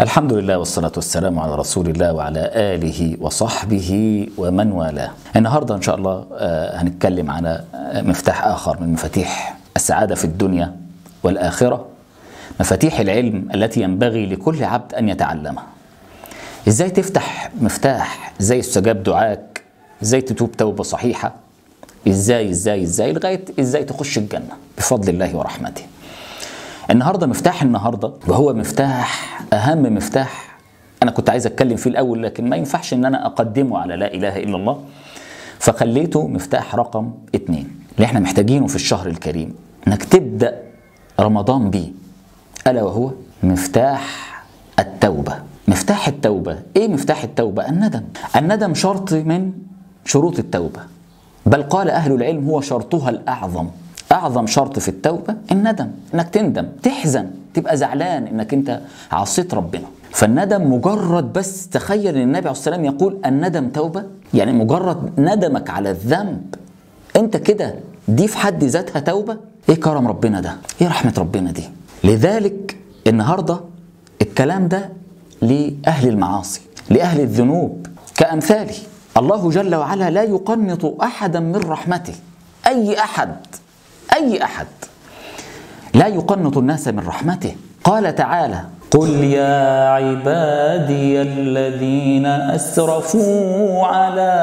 الحمد لله والصلاة والسلام على رسول الله وعلى آله وصحبه ومن والاه. النهارده إن شاء الله آه، هنتكلم على آه، مفتاح آخر من مفاتيح السعادة في الدنيا والآخرة. مفاتيح العلم التي ينبغي لكل عبد أن يتعلمها. إزاي تفتح مفتاح؟ إزاي يستجاب دعاك؟ إزاي تتوب توبة صحيحة؟ إزاي إزاي إزاي لغاية إزاي تخش الجنة بفضل الله ورحمته. النهارده مفتاح النهارده وهو مفتاح اهم مفتاح انا كنت عايز اتكلم فيه الاول لكن ما ينفعش ان انا اقدمه على لا اله الا الله فخليته مفتاح رقم اتنين اللي احنا محتاجينه في الشهر الكريم انك تبدا رمضان بيه الا وهو مفتاح التوبه مفتاح التوبه ايه مفتاح التوبه الندم الندم شرط من شروط التوبه بل قال اهل العلم هو شرطها الاعظم اعظم شرط في التوبه الندم انك تندم تحزن تبقى زعلان انك انت عصيت ربنا فالندم مجرد بس تخيل ان النبي عليه الصلاه والسلام يقول الندم توبه يعني مجرد ندمك على الذنب انت كده دي في حد ذاتها توبه ايه كرم ربنا ده ايه رحمه ربنا دي لذلك النهارده الكلام ده لاهل المعاصي لاهل الذنوب كامثالي الله جل وعلا لا يقنط احدا من رحمته اي احد اي احد لا يقنط الناس من رحمته قال تعالى قل يا عبادي الذين اسرفوا على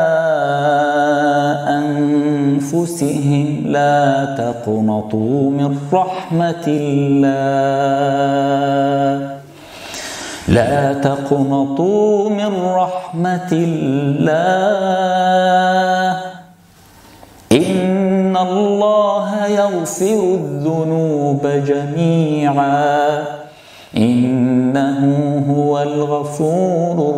انفسهم لا تقنطوا من رحمه الله لا تقنطوا من رحمه الله ان الله يغفر الذنوب جميعا انه هو الغفور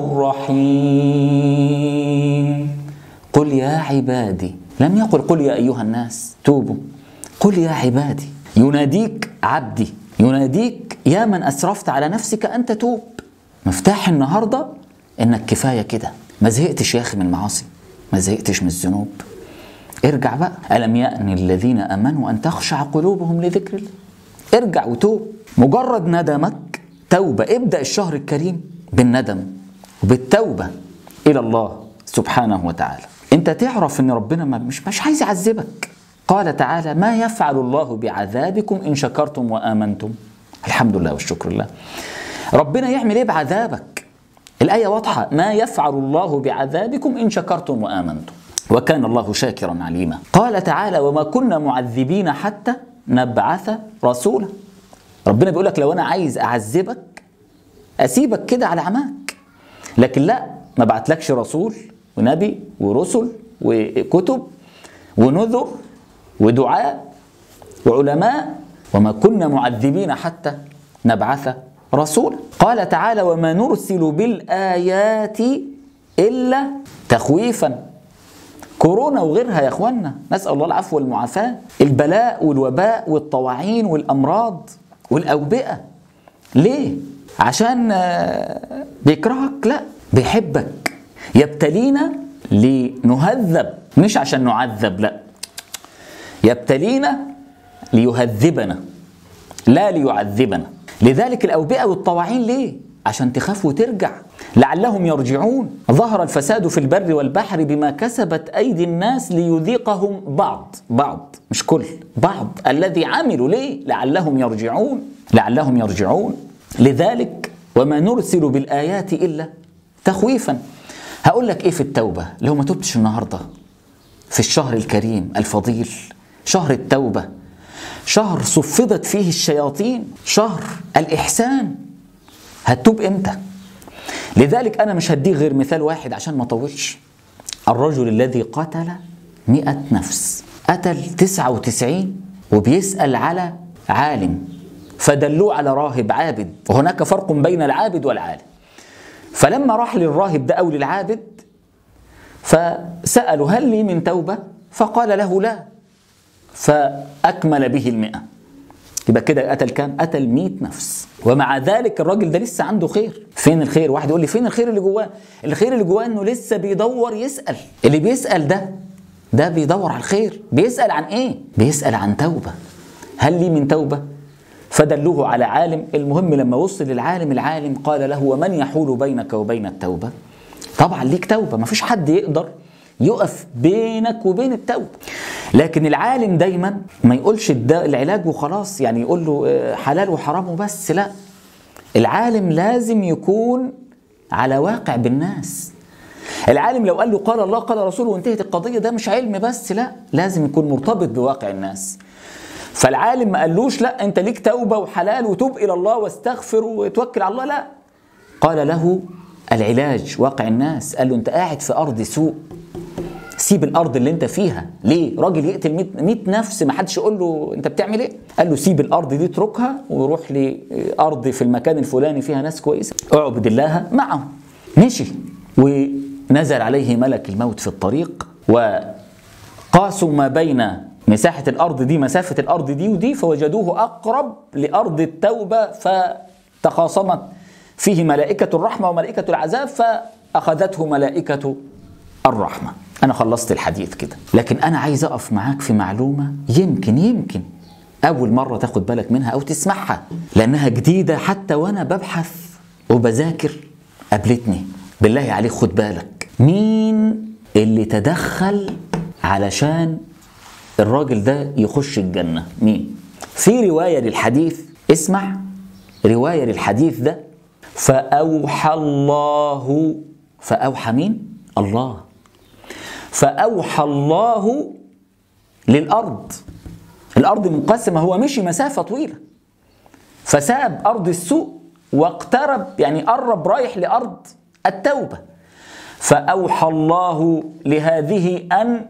الرحيم قل يا عبادي لم يقل قل يا ايها الناس توبوا قل يا عبادي يناديك عبدي يناديك يا من اسرفت على نفسك ان تتوب مفتاح النهارده انك كفايه كده ما زهقتش يا اخي من المعاصي ما زهقتش من الذنوب ارجع بقى ألم يأن الذين أمنوا أن تخشع قلوبهم لذكر الله ارجع وتوب مجرد ندمك توبة ابدأ الشهر الكريم بالندم وبالتوبة إلى الله سبحانه وتعالى انت تعرف ان ربنا ما مش مش عايز يعذبك قال تعالى ما يفعل الله بعذابكم ان شكرتم وامنتم الحمد لله والشكر لله ربنا يعمل ايه بعذابك الايه واضحه ما يفعل الله بعذابكم ان شكرتم وامنتم وكان الله شاكرا عليما قال تعالى وما كنا معذبين حتى نبعث رسولا ربنا بيقول لك لو انا عايز اعذبك اسيبك كده على عماك لكن لا ما بعتلكش رسول ونبي ورسل وكتب ونذر ودعاء وعلماء وما كنا معذبين حتى نبعث رسولا قال تعالى وما نرسل بالايات الا تخويفا كورونا وغيرها يا اخوانا نسال الله العفو والمعافاه البلاء والوباء والطواعين والامراض والاوبئه ليه عشان آه، بيكرهك لا بيحبك يبتلينا لنهذب مش عشان نعذب لا يبتلينا ليهذبنا لا ليعذبنا لذلك الاوبئه والطواعين ليه عشان تخاف وترجع لعلهم يرجعون ظهر الفساد في البر والبحر بما كسبت ايدي الناس ليذيقهم بعض بعض مش كل بعض الذي عملوا ليه لعلهم يرجعون لعلهم يرجعون لذلك وما نرسل بالايات الا تخويفا هقول لك ايه في التوبه لو ما تبتش النهارده في الشهر الكريم الفضيل شهر التوبه شهر صفدت فيه الشياطين شهر الاحسان هتتوب امتى لذلك انا مش هديك غير مثال واحد عشان ما اطولش الرجل الذي قتل مئة نفس قتل تسعة وتسعين وبيسأل على عالم فدلوه على راهب عابد وهناك فرق بين العابد والعالم فلما راح للراهب ده أو للعابد فسألوا هل لي من توبة فقال له لا فأكمل به المئة يبقى كده قتل كام؟ قتل 100 نفس ومع ذلك الراجل ده لسه عنده خير فين الخير؟ واحد يقول لي فين الخير اللي جواه؟ الخير اللي جواه انه لسه بيدور يسأل اللي بيسأل ده ده بيدور على الخير بيسأل عن ايه؟ بيسأل عن توبة هل لي من توبة؟ فدلوه على عالم المهم لما وصل للعالم العالم قال له ومن يحول بينك وبين التوبة طبعا ليك توبة ما فيش حد يقدر يقف بينك وبين التوبة لكن العالم دايما ما يقولش العلاج وخلاص يعني يقول له حلال وحرام وبس لا العالم لازم يكون على واقع بالناس العالم لو قال له قال الله قال رسوله وانتهت القضية ده مش علم بس لا لازم يكون مرتبط بواقع الناس فالعالم ما قالوش لا انت ليك توبة وحلال وتوب الى الله واستغفر وتوكل على الله لا قال له العلاج واقع الناس قال له انت قاعد في ارض سوء سيب الارض اللي انت فيها ليه راجل يقتل 100 نفس ما حدش يقول له انت بتعمل ايه قال له سيب الارض دي اتركها وروح لارض في المكان الفلاني فيها ناس كويسه اعبد الله معهم مشي ونزل عليه ملك الموت في الطريق وقاسوا ما بين مساحة الأرض دي مسافة الأرض دي ودي فوجدوه أقرب لأرض التوبة فتخاصمت فيه ملائكة الرحمة وملائكة العذاب فأخذته ملائكة الرحمة أنا خلصت الحديث كده لكن أنا عايز أقف معاك في معلومة يمكن يمكن أول مرة تاخد بالك منها أو تسمعها لأنها جديدة حتى وأنا ببحث وبذاكر قابلتني بالله عليك خد بالك مين اللي تدخل علشان الراجل ده يخش الجنة مين في رواية للحديث اسمع رواية للحديث ده فأوحى الله فأوحى مين الله فأوحى الله للأرض الأرض منقسمة هو مشي مسافة طويلة فساب أرض السوء واقترب يعني قرب رايح لأرض التوبة فأوحى الله لهذه أن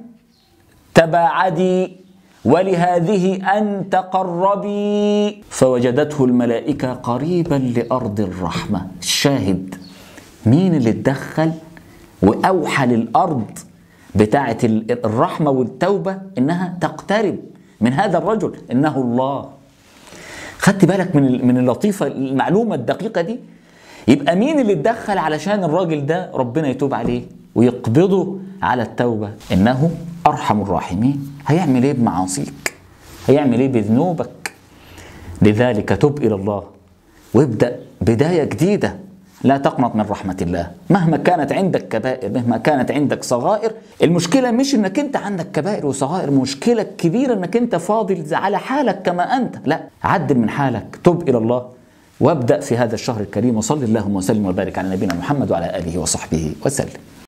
تباعدي ولهذه أن تقربي فوجدته الملائكة قريبا لأرض الرحمة الشاهد مين اللي اتدخل وأوحى للأرض بتاعة الرحمة والتوبة إنها تقترب من هذا الرجل إنه الله خدت بالك من من اللطيفة المعلومة الدقيقة دي يبقى مين اللي اتدخل علشان الراجل ده ربنا يتوب عليه ويقبضه على التوبة إنه أرحم الراحمين هيعمل إيه بمعاصيك هيعمل إيه بذنوبك لذلك تب إلى الله وابدأ بداية جديدة لا تقنط من رحمة الله مهما كانت عندك كبائر مهما كانت عندك صغائر المشكلة مش انك انت عندك كبائر وصغائر مشكلة كبيرة انك انت فاضل على حالك كما انت لا عدل من حالك تب الى الله وابدأ في هذا الشهر الكريم وصل اللهم وسلم وبارك على نبينا محمد وعلى آله وصحبه وسلم